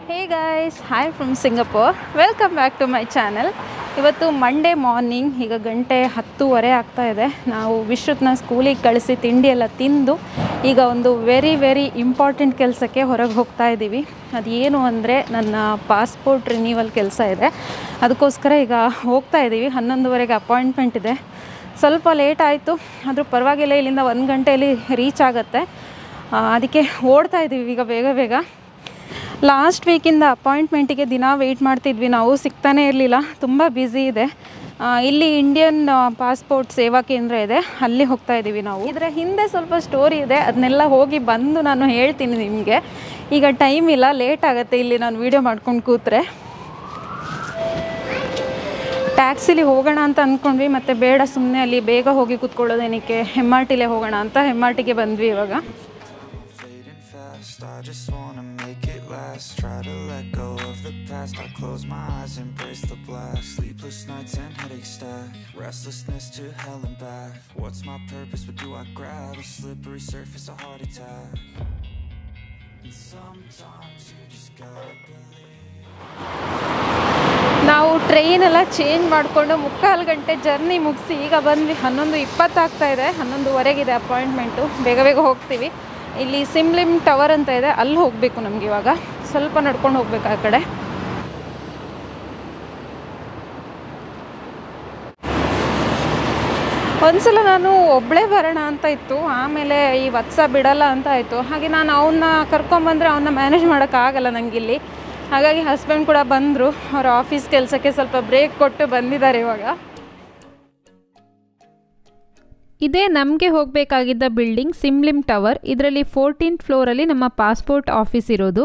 Hey guys hi from Singapore welcome back to my channel ಇವತ್ತು Monday morning ಈಗ ಗಂಟೆ ಹತ್ತೂವರೆ ಆಗ್ತಾ ಇದೆ ನಾವು ವಿಶ್ರುತ್ನ ಸ್ಕೂಲಿಗೆ ಕಳಿಸಿ ತಿಂಡಿ ಎಲ್ಲ ತಿಂದು ಈಗ ಒಂದು ವೆರಿ ವೆರಿ ಇಂಪಾರ್ಟೆಂಟ್ ಕೆಲಸಕ್ಕೆ ಹೊರಗೆ ಹೋಗ್ತಾ ಇದ್ದೀವಿ ಅದೇನು ಅಂದರೆ ನನ್ನ ಪಾಸ್ಪೋರ್ಟ್ ರಿನ್ಯೂವಲ್ ಕೆಲಸ ಇದೆ ಅದಕ್ಕೋಸ್ಕರ ಈಗ ಹೋಗ್ತಾ ಇದ್ದೀವಿ ಹನ್ನೊಂದುವರೆಗೆ ಅಪಾಯಿಂಟ್ಮೆಂಟ್ ಇದೆ ಸ್ವಲ್ಪ ಲೇಟ್ ಆಯಿತು ಆದರೂ ಪರವಾಗಿಲ್ಲ ಇಲ್ಲಿಂದ ಒಂದು ಗಂಟೆಯಲ್ಲಿ ರೀಚ್ ಆಗುತ್ತೆ ಆ, ಅದಕ್ಕೆ ಓಡ್ತಾ ಇದ್ದೀವಿ ಈಗ ಬೇಗ ಬೇಗ ಲಾಸ್ಟ್ ವೀಕಿಂದ ಅಪಾಯಿಂಟ್ಮೆಂಟಿಗೆ ದಿನ ವೆಯ್ಟ್ ಮಾಡ್ತಿದ್ವಿ ನಾವು ಸಿಗ್ತಾನೇ ಇರಲಿಲ್ಲ ತುಂಬ ಬ್ಯುಸಿ ಇದೆ ಆ, ಇಲ್ಲಿ ಇಂಡಿಯನ್ ಪಾಸ್ಪೋರ್ಟ್ ಸೇವಾ ಕೇಂದ್ರ ಇದೆ ಅಲ್ಲಿ ಹೋಗ್ತಾ ಇದ್ದೀವಿ ನಾವು ಇದರ ಹಿಂದೆ ಸ್ವಲ್ಪ ಸ್ಟೋರಿ ಇದೆ ಅದನ್ನೆಲ್ಲ ಹೋಗಿ ಬಂದು ನಾನು ಹೇಳ್ತೀನಿ ನಿಮಗೆ ಈಗ ಟೈಮ್ ಇಲ್ಲ ಲೇಟ್ ಆಗುತ್ತೆ ಇಲ್ಲಿ ನಾನು ವೀಡಿಯೋ ಮಾಡ್ಕೊಂಡು ಕೂತ್ರೆ ಟ್ಯಾಕ್ಸಿಲಿ ಹೋಗೋಣ ಅಂತ ಅಂದ್ಕೊಂಡ್ವಿ ಮತ್ತು ಬೇಡ ಸುಮ್ಮನೆ ಅಲ್ಲಿ ಬೇಗ ಹೋಗಿ ಕೂತ್ಕೊಳ್ಳೋದೇನಕ್ಕೆ ಎಮ್ ಆರ್ ಟಿಲೇ ಹೋಗೋಣ ಅಂತ ಎಮ್ ಆರ್ ಟಿಗೆ ಬಂದ್ವಿ ಇವಾಗ fading fast. I just wanna make it last. Try to let go of the past. I close my eyes, embrace the blast. Sleepless nights and headaches stack. Restlessness to hell and back. What's my purpose? What do I grab? A slippery surface, a heart attack. And sometimes you just gotta believe. ನಾವು train ಎಲ್ಲ change ಮಾಡಿಕೊಂಡು ಮುಕ್ಕಾಲು ಗಂಟೆ journey ಮುಗಿಸಿ ಈಗ ಬಂದ್ವಿ ಹನ್ನೊಂದು ಇಪ್ಪತ್ತಾಗ್ತಾ ಇದೆ ಹನ್ನೊಂದುವರೆಗಿದೆ ಅಪಾಯಿಂಟ್ಮೆಂಟು ಬೇಗ ಬೇಗ ಹೋಗ್ತೀವಿ ಇಲ್ಲಿ ಸಿಮ್ಲಿಮ್ ಟವರ್ ಅಂತ ಇದೆ ಅಲ್ಲಿ ಹೋಗಬೇಕು ನಮ್ಗೆ ಇವಾಗ ಸ್ವಲ್ಪ ನಡ್ಕೊಂಡು ಹೋಗ್ಬೇಕು ಆ ಕಡೆ ಒಂದ್ಸಲ ನಾನು ಒಬ್ಬಳೇ ಬರೋಣ ಅಂತ ಇತ್ತು ಆಮೇಲೆ ಈ ವತ್ಸ ಬಿಡಲ್ಲ ಅಂತ ಆಯಿತು ಹಾಗೆ ನಾನು ಅವನ್ನ ಕರ್ಕೊಂಬಂದರೆ ಅವನ್ನ ಮ್ಯಾನೇಜ್ ಮಾಡೋಕ್ಕಾಗಲ್ಲ ನನಗಿಲ್ಲಿ ಹಾಗಾಗಿ ಹಸ್ಬೆಂಡ್ ಕೂಡ ಬಂದರು ಅವ್ರ ಆಫೀಸ್ ಕೆಲಸಕ್ಕೆ ಸ್ವಲ್ಪ ಬ್ರೇಕ್ ಕೊಟ್ಟು ಬಂದಿದ್ದಾರೆ ಇವಾಗ ಇದೇ ನಮಗೆ ಹೋಗಬೇಕಾಗಿದ್ದ ಬಿಲ್ಡಿಂಗ್ ಸಿಮ್ಲಿಮ್ ಟವರ್ ಇದರಲ್ಲಿ ಫೋರ್ಟೀನ್ತ್ ಫ್ಲೋರಲ್ಲಿ ನಮ್ಮ ಪಾಸ್ಪೋರ್ಟ್ ಆಫೀಸ್ ಇರೋದು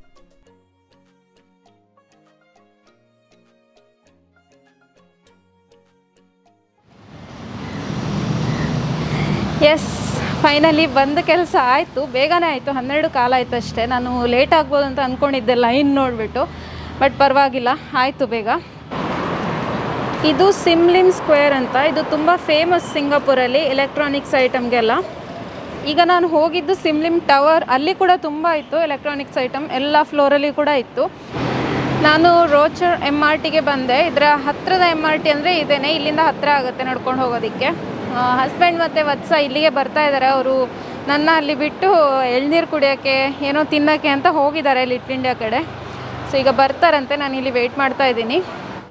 ಎಸ್ ಫೈನಲಿ ಬಂದ ಕೆಲಸ ಆಯಿತು ಬೇಗನೆ ಆಯಿತು ಹನ್ನೆರಡು ಕಾಲ ಆಯಿತು ಅಷ್ಟೇ ನಾನು ಲೇಟ್ ಆಗ್ಬೋದು ಅಂತ ಅಂದ್ಕೊಂಡಿದ್ದೆ ಲೈನ್ ನೋಡಿಬಿಟ್ಟು ಬಟ್ ಪರವಾಗಿಲ್ಲ ಆಯಿತು ಬೇಗ ಇದು ಸಿಮ್ಲಿಮ್ ಸ್ಕ್ವೇರ್ ಅಂತ ಇದು ತುಂಬ ಫೇಮಸ್ ಸಿಂಗಾಪುರಲ್ಲಿ ಎಲೆಕ್ಟ್ರಾನಿಕ್ಸ್ ಐಟಮ್ಗೆಲ್ಲ ಈಗ ನಾನು ಹೋಗಿದ್ದು ಸಿಮ್ಲಿಮ್ ಟವರ್ ಅಲ್ಲಿ ಕೂಡ ತುಂಬ ಇತ್ತು ಎಲೆಕ್ಟ್ರಾನಿಕ್ಸ್ ಐಟಮ್ ಎಲ್ಲ ಫ್ಲೋರಲ್ಲಿ ಕೂಡ ಇತ್ತು ನಾನು ರೋಚರ್ ಎಮ್ ಆರ್ ಟಿಗೆ ಬಂದೆ ಇದರ ಹತ್ತಿರದ ಎಮ್ ಆರ್ ಟಿ ಅಂದರೆ ಇದೇನೆ ಇಲ್ಲಿಂದ ಹತ್ತಿರ ಆಗುತ್ತೆ ನಡ್ಕೊಂಡು ಹೋಗೋದಕ್ಕೆ ಹಸ್ಬೆಂಡ್ ಮತ್ತು ವತ್ಸ ಇಲ್ಲಿಗೆ ಬರ್ತಾ ಇದ್ದಾರೆ ಅವರು ನನ್ನ ಅಲ್ಲಿ ಬಿಟ್ಟು ಎಳ್ನೀರು ಕುಡಿಯೋಕ್ಕೆ ಏನೋ ತಿನ್ನೋಕ್ಕೆ ಅಂತ ಹೋಗಿದ್ದಾರೆ ಲಿಟ್ಲ್ ಇಂಡಿಯಾ ಕಡೆ ಸೊ ಈಗ ಬರ್ತಾರಂತೆ ನಾನು ಇಲ್ಲಿ ವೆಯ್ಟ್ ಮಾಡ್ತಾ ಇದ್ದೀನಿ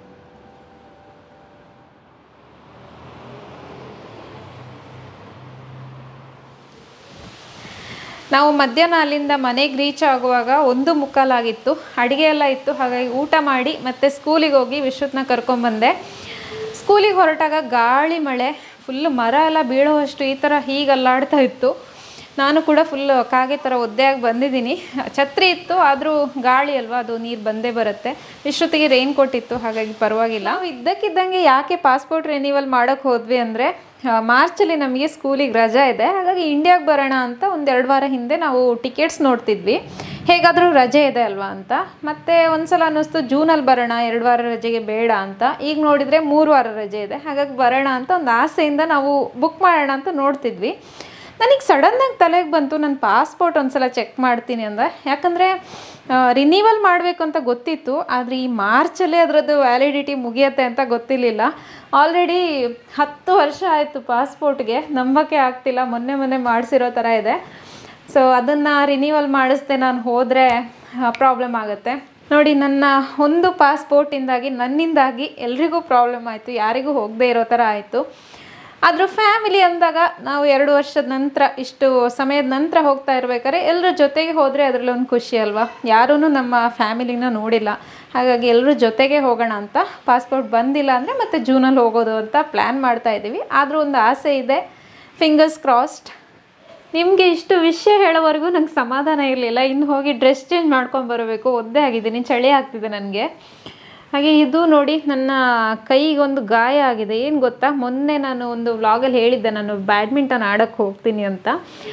ನಾವು ಮಧ್ಯಾಹ್ನ ಅಲ್ಲಿಂದ ಮನೆಗೆ ರೀಚ್ ಆಗುವಾಗ ಒಂದು ಮುಕ್ಕಾಲಾಗಿತ್ತು ಅಡುಗೆ ಎಲ್ಲ ಇತ್ತು ಹಾಗಾಗಿ ಊಟ ಮಾಡಿ ಮತ್ತೆ ಸ್ಕೂಲಿಗೆ ಹೋಗಿ ವಿಶ್ವತ್ನ ಕರ್ಕೊಂಬಂದೆ ಸ್ಕೂಲಿಗೆ ಹೊರಟಾಗ ಗಾಳಿ ಮಳೆ ಫುಲ್ ಮರ ಎಲ್ಲ ಬೀಳುವಷ್ಟು ಈ ಥರ ಹೀಗೆ ಅಲ್ಲಾಡ್ತಾ ಇತ್ತು ನಾನು ಕೂಡ ಫುಲ್ ಕಾಗೆ ಥರ ಒದ್ದೆಯಾಗಿ ಬಂದಿದ್ದೀನಿ ಛತ್ರಿ ಇತ್ತು ಆದರೂ ಗಾಳಿ ಅಲ್ವಾ ಅದು ನೀರು ಬಂದೇ ಬರುತ್ತೆ ಇಷ್ಟೊತ್ತಿಗೆ ರೈನ್ ಕೋಟ್ ಇತ್ತು ಹಾಗಾಗಿ ಪರವಾಗಿಲ್ಲ ನಾವು ಇದ್ದಕ್ಕಿದ್ದಂಗೆ ಯಾಕೆ ಪಾಸ್ಪೋರ್ಟ್ ರಿನ್ಯೂವಲ್ ಮಾಡೋಕ್ಕೆ ಹೋದ್ವಿ ಅಂದರೆ ಮಾರ್ಚಲ್ಲಿ ನಮಗೆ ಸ್ಕೂಲಿಗೆ ರಜಾ ಇದೆ ಹಾಗಾಗಿ ಇಂಡಿಯಾಗೆ ಬರೋಣ ಅಂತ ಒಂದು ಎರಡು ವಾರ ಹಿಂದೆ ನಾವು ಟಿಕೆಟ್ಸ್ ನೋಡ್ತಿದ್ವಿ ಹೇಗಾದರೂ ರಜೆ ಇದೆ ಅಲ್ವಾ ಅಂತ ಮತ್ತೆ ಒಂದ್ಸಲ ಅನ್ನಿಸ್ತು ಜೂನಲ್ಲಿ ಬರೋಣ ಎರಡು ವಾರ ರಜೆಗೆ ಬೇಡ ಅಂತ ಈಗ ನೋಡಿದರೆ ಮೂರು ವಾರ ರಜೆ ಇದೆ ಹಾಗಾಗಿ ಬರೋಣ ಅಂತ ಒಂದು ಆಸೆಯಿಂದ ನಾವು ಬುಕ್ ಮಾಡೋಣ ಅಂತ ನೋಡ್ತಿದ್ವಿ ನನಗೆ ಸಡನ್ನಾಗಿ ತಲೆಗೆ ಬಂತು ನನ್ನ ಪಾಸ್ಪೋರ್ಟ್ ಒಂದ್ಸಲ ಚೆಕ್ ಮಾಡ್ತೀನಿ ಅಂದ ಯಾಕಂದರೆ ರಿನ್ಯೂವಲ್ ಮಾಡಬೇಕು ಅಂತ ಗೊತ್ತಿತ್ತು ಆದರೆ ಈ ಮಾರ್ಚಲ್ಲೇ ಅದರದ್ದು ವ್ಯಾಲಿಡಿಟಿ ಮುಗಿಯತ್ತೆ ಅಂತ ಗೊತ್ತಿರಲಿಲ್ಲ ಆಲ್ರೆಡಿ ಹತ್ತು ವರ್ಷ ಆಯಿತು ಪಾಸ್ಪೋರ್ಟ್ಗೆ ನಂಬಕ್ಕೆ ಆಗ್ತಿಲ್ಲ ಮೊನ್ನೆ ಮೊನ್ನೆ ಮಾಡಿಸಿರೋ ಥರ ಇದೆ ಸೊ ಅದನ್ನು ರಿನ್ಯೂವಲ್ ಮಾಡಿಸ್ದೆ ನಾನು ಹೋದರೆ ಪ್ರಾಬ್ಲಮ್ ಆಗುತ್ತೆ ನೋಡಿ ನನ್ನ ಒಂದು ಪಾಸ್ಪೋರ್ಟಿಂದಾಗಿ ನನ್ನಿಂದಾಗಿ ಎಲ್ರಿಗೂ ಪ್ರಾಬ್ಲಮ್ ಆಯಿತು ಯಾರಿಗೂ ಹೋಗದೆ ಇರೋ ಥರ ಆಯಿತು ಆದರೂ ಫ್ಯಾಮಿಲಿ ಅಂದಾಗ ನಾವು ಎರಡು ವರ್ಷದ ನಂತರ ಇಷ್ಟು ಸಮಯದ ನಂತರ ಹೋಗ್ತಾ ಇರ್ಬೇಕಾದ್ರೆ ಎಲ್ಲರ ಜೊತೆಗೆ ಹೋದರೆ ಅದರಲ್ಲಿ ಒಂದು ಖುಷಿ ಅಲ್ವಾ ಯಾರೂ ನಮ್ಮ ಫ್ಯಾಮಿಲಿನ ನೋಡಿಲ್ಲ ಹಾಗಾಗಿ ಎಲ್ಲರೂ ಜೊತೆಗೆ ಹೋಗೋಣ ಅಂತ ಪಾಸ್ಪೋರ್ಟ್ ಬಂದಿಲ್ಲ ಅಂದರೆ ಮತ್ತೆ ಜೂನಲ್ಲಿ ಹೋಗೋದು ಅಂತ ಪ್ಲ್ಯಾನ್ ಮಾಡ್ತಾ ಇದ್ದೀವಿ ಆದರೂ ಒಂದು ಆಸೆ ಇದೆ ಫಿಂಗರ್ಸ್ ಕ್ರಾಸ್ಡ್ ನಿಮಗೆ ಇಷ್ಟು ವಿಷಯ ಹೇಳೋವರೆಗೂ ನಂಗೆ ಸಮಾಧಾನ ಇರಲಿಲ್ಲ ಇನ್ನು ಹೋಗಿ ಡ್ರೆಸ್ ಚೇಂಜ್ ಮಾಡ್ಕೊಂಡು ಬರಬೇಕು ಒದ್ದೆ ಆಗಿದ್ದೀನಿ ಚಳಿ ಆಗ್ತಿದೆ ನನಗೆ ಹಾಗೆ ಇದು ನೋಡಿ ನನ್ನ ಕೈಗೊಂದು ಗಾಯ ಆಗಿದೆ ಏನು ಗೊತ್ತಾ ಮೊನ್ನೆ ನಾನು ಒಂದು ವ್ಲಾಗಲ್ಲಿ ಹೇಳಿದ್ದೆ ನಾನು ಬ್ಯಾಡ್ಮಿಂಟನ್ ಆಡೋಕ್ಕೆ ಹೋಗ್ತೀನಿ ಅಂತ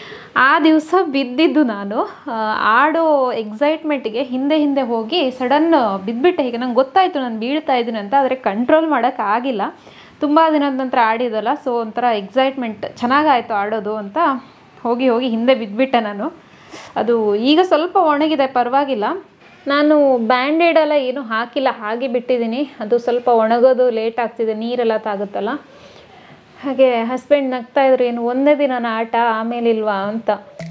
ಆ ದಿವಸ ಬಿದ್ದಿದ್ದು ನಾನು ಆ, ಆಡೋ ಎಕ್ಸೈಟ್ಮೆಂಟಿಗೆ ಹಿಂದೆ ಹಿಂದೆ ಹೋಗಿ ಸಡನ್ ಬಿದ್ದುಬಿಟ್ಟೆ ಹೀಗೆ ನಂಗೆ ಗೊತ್ತಾಯಿತು ನಾನು ಬೀಳ್ತಾ ಇದ್ದೀನಿ ಅಂತ ಆದರೆ ಕಂಟ್ರೋಲ್ ಮಾಡೋಕ್ಕಾಗಿಲ್ಲ ತುಂಬ ದಿನದ ನಂತರ ಆಡಿದಲ್ಲ ಸೊ ಒಂಥರ ಎಕ್ಸೈಟ್ಮೆಂಟ್ ಚೆನ್ನಾಗಾಯಿತು ಆಡೋದು ಅಂತ ಹೋಗಿ ಹೋಗಿ ಹಿಂದೆ ಬಿದ್ದುಬಿಟ್ಟೆ ನಾನು ಅದು ಈಗ ಸ್ವಲ್ಪ ಒಣಗಿದೆ ಪರವಾಗಿಲ್ಲ ನಾನು ಬ್ಯಾಂಡೇಡ್ ಎಲ್ಲ ಏನು ಹಾಕಿಲ್ಲ ಹಾಗೆ ಬಿಟ್ಟಿದ್ದೀನಿ ಅದು ಸ್ವಲ್ಪ ಒಣಗೋದು ಲೇಟ್ ಆಗ್ತಿದೆ ನೀರೆಲ್ಲ ತಾಗುತ್ತಲ್ಲ ಹಾಗೆ ಹಸ್ಬೆಂಡ್ ನಗ್ತಾ ಇದ್ರು ಏನು ಒಂದೇ ದಿನನ ಆಟ ಆಮೇಲೆ ಇಲ್ವಾ ಅಂತ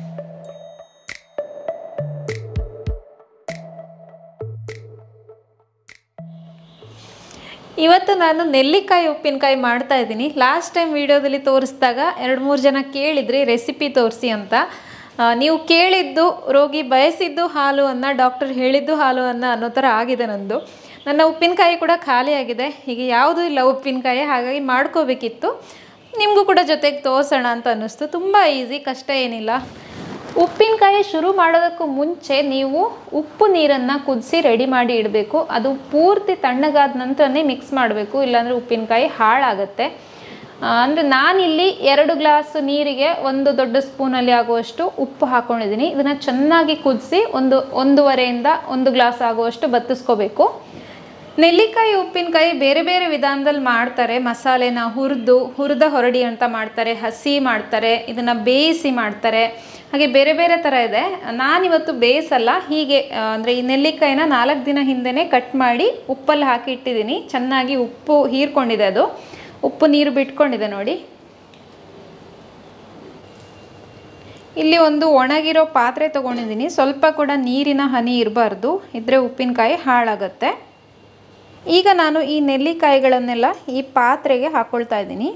ಇವತ್ತು ನಾನು ನೆಲ್ಲಿಕಾಯಿ ಉಪ್ಪಿನಕಾಯಿ ಮಾಡ್ತಾ ಇದ್ದೀನಿ ಲಾಸ್ಟ್ ಟೈಮ್ ವಿಡಿಯೋದಲ್ಲಿ ತೋರಿಸಿದಾಗ ಎರಡು ಮೂರು ಜನ ಕೇಳಿದ್ರಿ ರೆಸಿಪಿ ತೋರಿಸಿ ಅಂತ ಆ, ನೀವು ಕೇಳಿದ್ದು ರೋಗಿ ಬಯಸಿದ್ದು ಹಾಲು ಅನ್ನ ಡಾಕ್ಟರ್ ಹೇಳಿದ್ದು ಹಾಲು ಅನ್ನ ಅನ್ನೋ ಥರ ಆಗಿದೆ ನಂದು ನನ್ನ ಉಪ್ಪಿನಕಾಯಿ ಕೂಡ ಖಾಲಿಯಾಗಿದೆ ಹೀಗೆ ಯಾವುದೂ ಇಲ್ಲ ಉಪ್ಪಿನಕಾಯಿ ಹಾಗಾಗಿ ಮಾಡ್ಕೋಬೇಕಿತ್ತು ನಿಮಗೂ ಕೂಡ ಜೊತೆಗೆ ತೋರಿಸೋಣ ಅಂತ ಅನ್ನಿಸ್ತು ತುಂಬ ಈಸಿ ಕಷ್ಟ ಏನಿಲ್ಲ ಉಪ್ಪಿನಕಾಯಿ ಶುರು ಮಾಡೋದಕ್ಕೂ ಮುಂಚೆ ನೀವು ಉಪ್ಪು ನೀರನ್ನು ಕುದಿಸಿ ರೆಡಿ ಮಾಡಿ ಇಡಬೇಕು ಅದು ಪೂರ್ತಿ ತಣ್ಣಗಾದ ನಂತರನೇ ಮಿಕ್ಸ್ ಮಾಡಬೇಕು ಇಲ್ಲಾಂದರೆ ಉಪ್ಪಿನಕಾಯಿ ಹಾಳಾಗುತ್ತೆ ಅಂದರೆ ನಾನಿಲ್ಲಿ ಎರಡು ಗ್ಲಾಸ್ ನೀರಿಗೆ ಒಂದು ದೊಡ್ಡ ಸ್ಪೂನಲ್ಲಿ ಆಗುವಷ್ಟು ಉಪ್ಪು ಹಾಕ್ಕೊಂಡಿದ್ದೀನಿ ಇದನ್ನು ಚೆನ್ನಾಗಿ ಕುದಿಸಿ ಒಂದು ಒಂದೂವರೆಯಿಂದ ಒಂದು ಗ್ಲಾಸ್ ಆಗುವಷ್ಟು ಬತ್ತಿಸ್ಕೋಬೇಕು ನೆಲ್ಲಿಕಾಯಿ ಉಪ್ಪಿನಕಾಯಿ ಬೇರೆ ಬೇರೆ ವಿಧಾನದಲ್ಲಿ ಮಾಡ್ತಾರೆ ಮಸಾಲೆನ ಹುರಿದು ಹುರಿದ ಹೊರಡಿ ಅಂತ ಮಾಡ್ತಾರೆ ಹಸಿ ಮಾಡ್ತಾರೆ ಇದನ್ನು ಬೇಯಿಸಿ ಮಾಡ್ತಾರೆ ಹಾಗೆ ಬೇರೆ ಬೇರೆ ಥರ ಇದೆ ನಾನಿವತ್ತು ಬೇಯಿಸಲ್ಲ ಹೀಗೆ ಅಂದರೆ ಈ ನೆಲ್ಲಿಕಾಯಿನ ನಾಲ್ಕು ದಿನ ಹಿಂದೆನೇ ಕಟ್ ಮಾಡಿ ಉಪ್ಪಲ್ಲಿ ಹಾಕಿ ಇಟ್ಟಿದ್ದೀನಿ ಚೆನ್ನಾಗಿ ಉಪ್ಪು ಹೀರ್ಕೊಂಡಿದೆ ಅದು ಉಪ್ಪು ನೀರು ಬಿಟ್ಕೊಂಡಿದೆ ನೋಡಿ ಇಲ್ಲಿ ಒಂದು ಒಣಗಿರೋ ಪಾತ್ರೆ ತೊಗೊಂಡಿದ್ದೀನಿ ಸ್ವಲ್ಪ ಕೂಡ ನೀರಿನ ಹನಿ ಇರಬಾರ್ದು ಇದ್ದರೆ ಉಪ್ಪಿನಕಾಯಿ ಹಾಳಾಗತ್ತೆ ಈಗ ನಾನು ಈ ನೆಲ್ಲಿಕಾಯಿಗಳನ್ನೆಲ್ಲ ಈ ಪಾತ್ರೆಗೆ ಹಾಕ್ಕೊಳ್ತಾ ಇದ್ದೀನಿ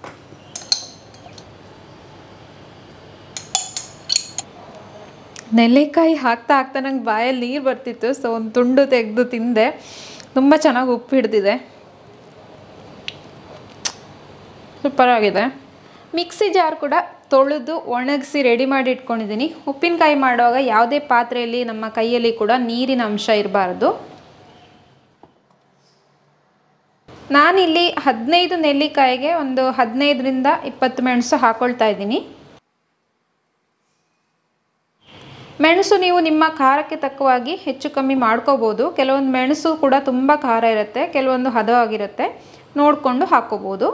ನೆಲ್ಲಿಕಾಯಿ ಹಾಕ್ತಾ ಹಾಕ್ತಾ ನಂಗೆ ಬಾಯಲ್ಲಿ ನೀರು ಬರ್ತಿತ್ತು ಸೊ ಒಂದು ತುಂಡು ತೆಗೆದು ತಿಂದೆ ತುಂಬ ಚೆನ್ನಾಗಿ ಉಪ್ಪು ಹಿಡ್ದಿದೆ ಸೂಪರ್ ಆಗಿದೆ ಮಿಕ್ಸಿ ಜಾರ್ ಕೂಡ ತೊಳೆದು ಒಣಗಿಸಿ ರೆಡಿ ಮಾಡಿ ಇಟ್ಕೊಂಡಿದ್ದೀನಿ ಉಪ್ಪಿನಕಾಯಿ ಮಾಡುವಾಗ ಯಾವುದೇ ಪಾತ್ರೆಯಲ್ಲಿ ನಮ್ಮ ಕೈಯಲ್ಲಿ ಕೂಡ ನೀರಿನ ಅಂಶ ಇರಬಾರ್ದು ನಾನಿಲ್ಲಿ ಹದಿನೈದು ನೆಲ್ಲಿಕಾಯಿಗೆ ಒಂದು ಹದಿನೈದರಿಂದ ಇಪ್ಪತ್ತು ಮೆಣಸು ಹಾಕೊಳ್ತಾ ಇದ್ದೀನಿ ಮೆಣಸು ನೀವು ನಿಮ್ಮ ಖಾರಕ್ಕೆ ತಕ್ಕವಾಗಿ ಹೆಚ್ಚು ಕಮ್ಮಿ ಮಾಡ್ಕೋಬೋದು ಕೆಲವೊಂದು ಮೆಣಸು ಕೂಡ ತುಂಬ ಖಾರ ಇರುತ್ತೆ ಕೆಲವೊಂದು ಹದವಾಗಿರುತ್ತೆ ನೋಡಿಕೊಂಡು ಹಾಕ್ಕೋಬೋದು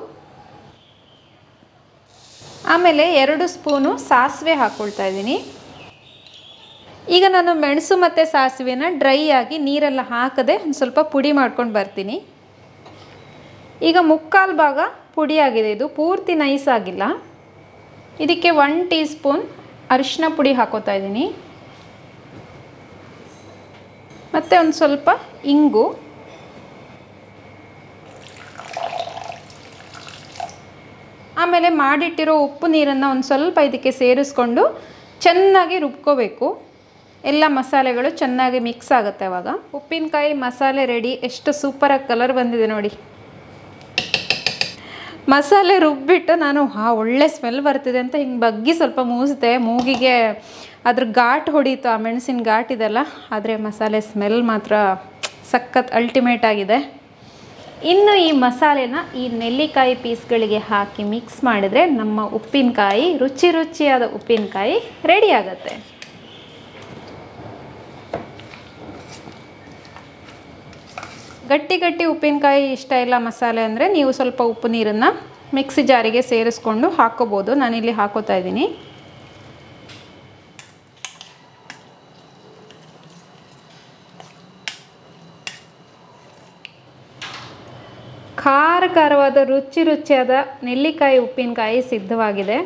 ಆಮೇಲೆ ಎರಡು ಸ್ಪೂನು ಸಾಸಿವೆ ಹಾಕ್ಕೊಳ್ತಾ ಇದ್ದೀನಿ ಈಗ ನಾನು ಮೆಣಸು ಮತ್ತು ಸಾಸಿವೆನ ಡ್ರೈ ಆಗಿ ನೀರೆಲ್ಲ ಹಾಕದೆ ಒಂದು ಸ್ವಲ್ಪ ಪುಡಿ ಮಾಡ್ಕೊಂಡು ಬರ್ತೀನಿ ಈಗ ಮುಕ್ಕಾಲು ಭಾಗ ಪುಡಿಯಾಗಿದೆ ಇದು ಪೂರ್ತಿ ನೈಸ್ ಆಗಿಲ್ಲ ಇದಕ್ಕೆ ಒನ್ ಟೀ ಸ್ಪೂನ್ ಅರಿಶಿನ ಪುಡಿ ಹಾಕೋತಾ ಇದ್ದೀನಿ ಮತ್ತು ಒಂದು ಸ್ವಲ್ಪ ಇಂಗು ಆಮೇಲೆ ಮಾಡಿಟ್ಟಿರೋ ಉಪ್ಪು ನೀರನ್ನು ಒಂದು ಸ್ವಲ್ಪ ಇದಕ್ಕೆ ಸೇರಿಸ್ಕೊಂಡು ಚೆನ್ನಾಗಿ ರುಬ್ಕೋಬೇಕು ಎಲ್ಲ ಮಸಾಲೆಗಳು ಚೆನ್ನಾಗಿ ಮಿಕ್ಸ್ ಆಗುತ್ತೆ ಅವಾಗ ಉಪ್ಪಿನಕಾಯಿ ಮಸಾಲೆ ರೆಡಿ ಎಷ್ಟು ಸೂಪರಾಗಿ ಕಲರ್ ಬಂದಿದೆ ನೋಡಿ ಮಸಾಲೆ ರುಬ್ಬಿಟ್ಟು ನಾನು ಹಾ ಒಳ್ಳೆ ಸ್ಮೆಲ್ ಬರ್ತಿದೆ ಅಂತ ಹಿಂಗೆ ಬಗ್ಗಿ ಸ್ವಲ್ಪ ಮೂಸಿದೆ ಮೂಗಿಗೆ ಅದ್ರ ಘಾಟ್ ಹೊಡೀತು ಆ ಮೆಣಸಿನ ಘಾಟ್ ಇದೆಲ್ಲ ಆದರೆ ಮಸಾಲೆ ಸ್ಮೆಲ್ ಮಾತ್ರ ಸಖತ್ ಅಲ್ಟಿಮೇಟ್ ಆಗಿದೆ ಇನ್ನು ಈ ಮಸಾಲೆನ ಈ ನೆಲ್ಲಿಕಾಯಿ ಪೀಸ್ಗಳಿಗೆ ಹಾಕಿ ಮಿಕ್ಸ್ ಮಾಡಿದರೆ ನಮ್ಮ ಉಪ್ಪಿನಕಾಯಿ ರುಚಿ ರುಚಿಯಾದ ಉಪ್ಪಿನಕಾಯಿ ರೆಡಿ ಆಗುತ್ತೆ ಗಟ್ಟಿ ಗಟ್ಟಿ ಉಪ್ಪಿನಕಾಯಿ ಇಷ್ಟ ಇಲ್ಲ ಮಸಾಲೆ ಅಂದರೆ ನೀವು ಸ್ವಲ್ಪ ಉಪ್ಪು ನೀರನ್ನು ಮಿಕ್ಸಿ ಜಾರಿಗೆ ಸೇರಿಸ್ಕೊಂಡು ಹಾಕೋಬೋದು ನಾನಿಲ್ಲಿ ಹಾಕೋತಾ ಇದ್ದೀನಿ ಖಾರ ಖಾರವಾದ ರುಚಿ ರುಚಿಯಾದ ನೆಲ್ಲಿಕಾಯಿ ಉಪ್ಪಿನಕಾಯಿ ಸಿದ್ಧವಾಗಿದೆ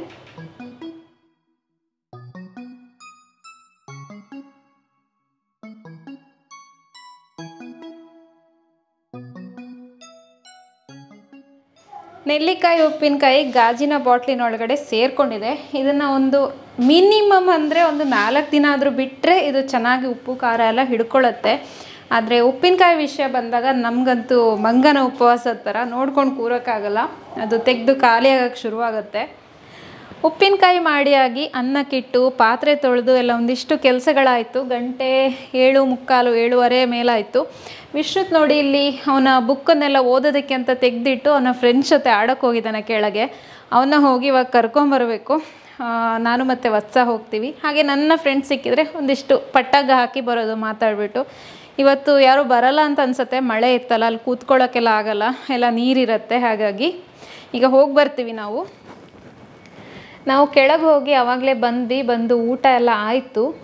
ನೆಲ್ಲಿಕಾಯಿ ಉಪ್ಪಿನಕಾಯಿ ಗಾಜಿನ ಬಾಟ್ಲಿನೊಳಗಡೆ ಸೇರಿಕೊಂಡಿದೆ ಇದನ್ನು ಒಂದು ಮಿನಿಮಮ್ ಅಂದರೆ ಒಂದು ನಾಲ್ಕು ದಿನ ಆದರೂ ಬಿಟ್ಟರೆ ಇದು ಚೆನ್ನಾಗಿ ಉಪ್ಪು ಖಾರ ಎಲ್ಲ ಹಿಡ್ಕೊಳ್ಳುತ್ತೆ ಆದರೆ ಉಪ್ಪಿನಕಾಯಿ ವಿಷಯ ಬಂದಾಗ ನಮಗಂತೂ ಮಂಗನ ಉಪವಾಸದ ಥರ ನೋಡ್ಕೊಂಡು ಕೂರೋಕ್ಕಾಗಲ್ಲ ಅದು ತೆಗೆದು ಖಾಲಿ ಆಗೋಕ್ಕೆ ಶುರುವಾಗುತ್ತೆ ಉಪ್ಪಿನಕಾಯಿ ಮಾಡಿ ಆಗಿ ಅನ್ನಕ್ಕಿಟ್ಟು ಪಾತ್ರೆ ತೊಳೆದು ಎಲ್ಲ ಒಂದಿಷ್ಟು ಕೆಲಸಗಳಾಯಿತು ಗಂಟೆ ಏಳು ಮುಕ್ಕಾಲು ಏಳುವರೆ ಮೇಲಾಯಿತು ವಿಶ್ರುತ್ ನೋಡಿ ಇಲ್ಲಿ ಅವನ ಬುಕ್ಕನ್ನೆಲ್ಲ ಓದೋದಕ್ಕೆ ಅಂತ ತೆಗೆದಿಟ್ಟು ಅವನ ಫ್ರೆಂಡ್ಸ್ ಜೊತೆ ಆಡೋಕ್ಕೆ ಹೋಗಿದ್ದಾನೆ ಕೆಳಗೆ ಅವನ್ನ ಹೋಗಿ ಇವಾಗ ಕರ್ಕೊಂಬರಬೇಕು ಆ, ನಾನು ಮತ್ತು ವತ್ಸ ಹೋಗ್ತೀವಿ ಹಾಗೆ ನನ್ನ ಫ್ರೆಂಡ್ಸ್ ಸಿಕ್ಕಿದ್ರೆ ಒಂದಿಷ್ಟು ಪಟ್ಟಗ ಹಾಕಿ ಬರೋದು ಮಾತಾಡಿಬಿಟ್ಟು ಇವತ್ತು ಯಾರೂ ಬರಲ್ಲ ಅಂತ ಅನ್ಸುತ್ತೆ ಮಳೆ ಇತ್ತಲ್ಲ ಅಲ್ಲಿ ಕೂತ್ಕೊಳ್ಳೋಕ್ಕೆಲ್ಲ ಆಗಲ್ಲ ಎಲ್ಲ ನೀರಿರುತ್ತೆ ಹಾಗಾಗಿ ಈಗ ಹೋಗಿ ಬರ್ತೀವಿ ನಾವು ನಾವು ಕೆಳಗೆ ಹೋಗಿ ಆವಾಗಲೇ ಬಂದ್ವಿ ಬಂದು ಊಟ ಎಲ್ಲ ಆಯಿತು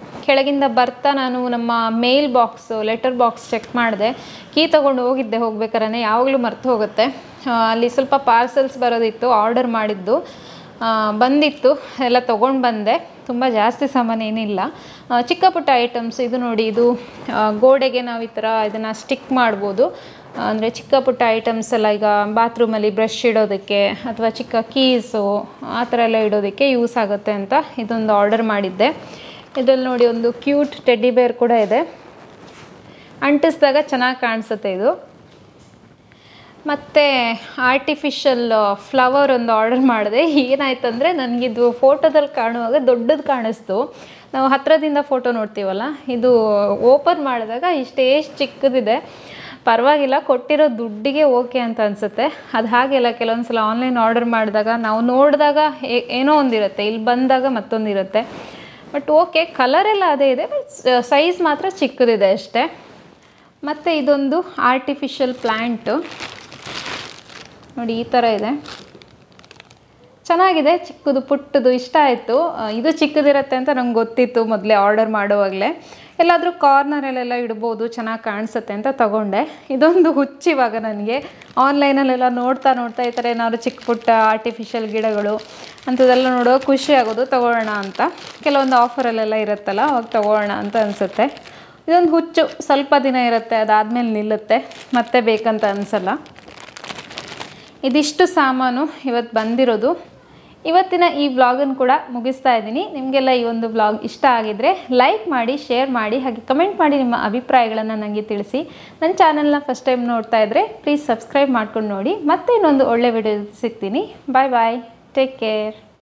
ಕೆಳಗಿಂದ ಬರ್ತಾ ನಾನು ನಮ್ಮ mail box letter box check ಮಾಡಿದೆ ಕೀ ತೊಗೊಂಡು ಹೋಗಿದ್ದೆ ಹೋಗ್ಬೇಕಾದ್ರೆ ಯಾವಾಗಲೂ ಮರ್ತು ಹೋಗುತ್ತೆ ಆ, ಅಲ್ಲಿ ಸ್ವಲ್ಪ ಪಾರ್ಸಲ್ಸ್ ಬರೋದಿತ್ತು ಆರ್ಡರ್ ಮಾಡಿದ್ದು ಆ, ಬಂದಿತ್ತು ಎಲ್ಲ ತೊಗೊಂಡು ಬಂದೆ ತುಂಬ ಜಾಸ್ತಿ ಸಾಮಾನು ಏನಿಲ್ಲ ಆ, ಚಿಕ್ಕ ಪುಟ್ಟ ಐಟಮ್ಸ್ ಇದು ನೋಡಿ ಇದು ಆ, ಗೋಡೆಗೆ ನಾವು ಈ ಥರ ಇದನ್ನು ಸ್ಟಿಕ್ ಮಾಡ್ಬೋದು ಅಂದರೆ ಚಿಕ್ಕ ಪುಟ್ಟ ಐಟಮ್ಸ್ ಎಲ್ಲ ಈಗ ಬಾತ್ರೂಮಲ್ಲಿ ಬ್ರಷ್ ಇಡೋದಕ್ಕೆ ಅಥವಾ ಚಿಕ್ಕ ಕೀಸು ಆ ಥರ ಎಲ್ಲ ಇಡೋದಕ್ಕೆ ಯೂಸ್ ಆಗುತ್ತೆ ಅಂತ ಇದೊಂದು ಆರ್ಡರ್ ಮಾಡಿದ್ದೆ ಇದರಲ್ಲಿ ನೋಡಿ ಒಂದು ಕ್ಯೂಟ್ ಟೆಡ್ಡಿ ಬೇರ್ ಕೂಡ ಇದೆ ಅಂಟಿಸಿದಾಗ ಚೆನ್ನಾಗಿ ಕಾಣಿಸುತ್ತೆ ಇದು ಮತ್ತು ಆರ್ಟಿಫಿಷಿಯಲ್ ಫ್ಲವರ್ ಒಂದು ಆರ್ಡರ್ ಮಾಡಿದೆ ಏನಾಯ್ತಂದರೆ ನನಗಿದು ಫೋಟೋದಲ್ಲಿ ಕಾಣುವಾಗ ದೊಡ್ಡದು ಕಾಣಿಸ್ತು ನಾವು ಹತ್ತಿರದಿಂದ ಫೋಟೋ ನೋಡ್ತೀವಲ್ಲ ಇದು ಓಪನ್ ಮಾಡಿದಾಗ ಇಷ್ಟೇ ಚಿಕ್ಕದಿದೆ ಪರವಾಗಿಲ್ಲ ಕೊಟ್ಟಿರೋ ದುಡ್ಡಿಗೆ ಓಕೆ ಅಂತ ಅನಿಸುತ್ತೆ ಅದು ಹಾಗೆಲ್ಲ ಕೆಲವೊಂದು ಸಲ ಆನ್ಲೈನ್ ಆರ್ಡರ್ ಮಾಡಿದಾಗ ನಾವು ನೋಡಿದಾಗ ಏ- ಏನೋ ಒಂದಿರುತ್ತೆ ಇಲ್ಲಿ ಬಂದಾಗ ಮತ್ತೊಂದಿರುತ್ತೆ ಬಟ್ ಓಕೆ ಕಲರ್ ಎಲ್ಲ ಅದೇ ಇದೆ ಬಟ್ ಸೈಜ್ ಮಾತ್ರ ಚಿಕ್ಕದಿದೆ ಅಷ್ಟೇ ಮತ್ತು ಇದೊಂದು ಆರ್ಟಿಫಿಷಿಯಲ್ ಪ್ಲ್ಯಾಂಟು ನೋಡಿ ಈ ಥರ ಇದೆ ಚೆನ್ನಾಗಿದೆ ಚಿಕ್ಕದು ಪುಟ್ಟದು ಇಷ್ಟ ಆಯಿತು ಇದು ಚಿಕ್ಕದಿರುತ್ತೆ ಅಂತ ನಂಗೆ ಗೊತ್ತಿತ್ತು ಮೊದಲೇ ಆರ್ಡರ್ ಮಾಡುವಾಗಲೇ ಎಲ್ಲಾದರೂ ಕಾರ್ನರಲ್ಲೆಲ್ಲ ಇಡ್ಬೋದು ಚೆನ್ನಾಗಿ ಕಾಣಿಸುತ್ತೆ ಅಂತ ತಗೊಂಡೆ ಇದೊಂದು ಹುಚ್ಚು ಇವಾಗ ನನಗೆ ಆನ್ಲೈನಲ್ಲೆಲ್ಲ ನೋಡ್ತಾ ನೋಡ್ತಾ ಈ ಥರ ಏನಾದ್ರು ಚಿಕ್ಕ ಪುಟ್ಟ ಆರ್ಟಿಫಿಷಿಯಲ್ ಗಿಡಗಳು ಅಂಥದ್ದೆಲ್ಲ ನೋಡೋ ಖುಷಿ ಆಗೋದು ತಗೊಳ್ಳೋಣ ಅಂತ ಕೆಲವೊಂದು ಆಫರಲ್ಲೆಲ್ಲ ಇರುತ್ತಲ್ಲ ಅವಾಗ ತಗೊಳ್ಳೋಣ ಅಂತ ಅನಿಸುತ್ತೆ ಇದೊಂದು ಹುಚ್ಚು ಸ್ವಲ್ಪ ದಿನ ಇರುತ್ತೆ ಅದಾದಮೇಲೆ ನಿಲ್ಲುತ್ತೆ ಮತ್ತೆ ಬೇಕಂತ ಅನಿಸಲ್ಲ ಇದಿಷ್ಟು ಸಾಮಾನು ಇವತ್ತು ಬಂದಿರೋದು ಇವತ್ತಿನ ಈ ವ್ಲಾಗನ್ನು ಕೂಡ ಮುಗಿಸ್ತಾ ಇದ್ದೀನಿ ನಿಮಗೆಲ್ಲ ಈ ಒಂದು ವ್ಲಾಗ್ ಇಷ್ಟ ಆಗಿದ್ರೆ ಲೈಕ್ ಮಾಡಿ ಶೇರ್ ಮಾಡಿ ಹಾಗೆ ಕಮೆಂಟ್ ಮಾಡಿ ನಿಮ್ಮ ಅಭಿಪ್ರಾಯಗಳನ್ನು ನನಗೆ ತಿಳಿಸಿ ನನ್ನ ಚಾನಲ್ನ ಫಸ್ಟ್ ಟೈಮ್ ನೋಡ್ತಾ ಇದ್ದರೆ ಪ್ಲೀಸ್ ಸಬ್ಸ್ಕ್ರೈಬ್ ಮಾಡ್ಕೊಂಡು ನೋಡಿ ಮತ್ತೆ ಇನ್ನೊಂದು ಒಳ್ಳೆ ವಿಡಿಯೋ ಸಿಗ್ತೀನಿ ಬಾಯ್ ಬಾಯ್ ಟೇಕ್ ಕೇರ್